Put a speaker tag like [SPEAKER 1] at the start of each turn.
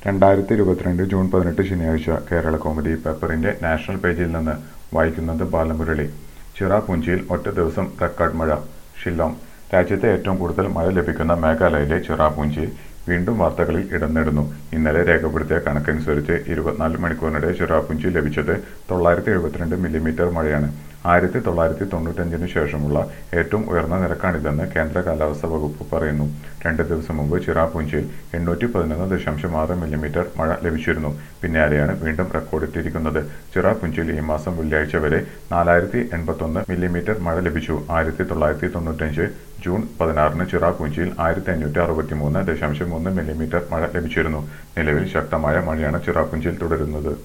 [SPEAKER 1] രണ്ടായിരത്തി ഇരുപത്തിരണ്ട് ജൂൺ പതിനെട്ട് ശനിയാഴ്ച കേരള കോമഡി പേപ്പറിന്റെ നാഷണൽ പേജിൽ നിന്ന് വായിക്കുന്നത് ബാലമുരളി ചിറാപുഞ്ചിയിൽ ഒറ്റ ദിവസം റെക്കോർഡ് മഴ ഷില്ലോങ് രാജ്യത്തെ ഏറ്റവും കൂടുതൽ മഴ ലഭിക്കുന്ന മേഘാലയയിലെ ചിറാപുഞ്ചിയിൽ വീണ്ടും വാർത്തകളിൽ ഇടം നേടുന്നു ഇന്നലെ രേഖപ്പെടുത്തിയ കണക്കനുസരിച്ച് ഇരുപത്തിനാല് മണിക്കൂറിനിടെ ചിറാപുഞ്ചി ലഭിച്ചത് തൊള്ളായിരത്തി എഴുപത്തിരണ്ട് മില്ലിമീറ്റർ മഴയാണ് ആയിരത്തി തൊള്ളായിരത്തി തൊണ്ണൂറ്റഞ്ചിന് ശേഷമുള്ള ഏറ്റവും ഉയർന്ന നിരക്കാണിതെന്ന് കേന്ദ്ര കാലാവസ്ഥാ വകുപ്പ് പറയുന്നു രണ്ട് ദിവസം മുമ്പ് ചിറാപുഞ്ചിയിൽ എണ്ണൂറ്റി പതിനൊന്ന് ദശാംശം ആറ് മില്ലിമീറ്റർ മഴ ലഭിച്ചിരുന്നു പിന്നാലെയാണ് വീണ്ടും റെക്കോർഡിട്ടിരിക്കുന്നത് ചിറാപുഞ്ചിയിൽ ഈ മാസം വെള്ളിയാഴ്ച വരെ നാലായിരത്തി എൺപത്തൊന്ന് മില്ലിമീറ്റർ മഴ ലഭിച്ചു ആയിരത്തി തൊള്ളായിരത്തി തൊണ്ണൂറ്റഞ്ച് ജൂൺ പതിനാറിന് ചിറാപുഞ്ചിയിൽ ആയിരത്തി അഞ്ഞൂറ്റി അറുപത്തി മൂന്ന് ദശാംശം മൂന്ന് മില്ലിമീറ്റർ മഴ ലഭിച്ചിരുന്നു നിലവിൽ ശക്തമായ മഴയാണ് ചിറാപുഞ്ചിയിൽ തുടരുന്നത്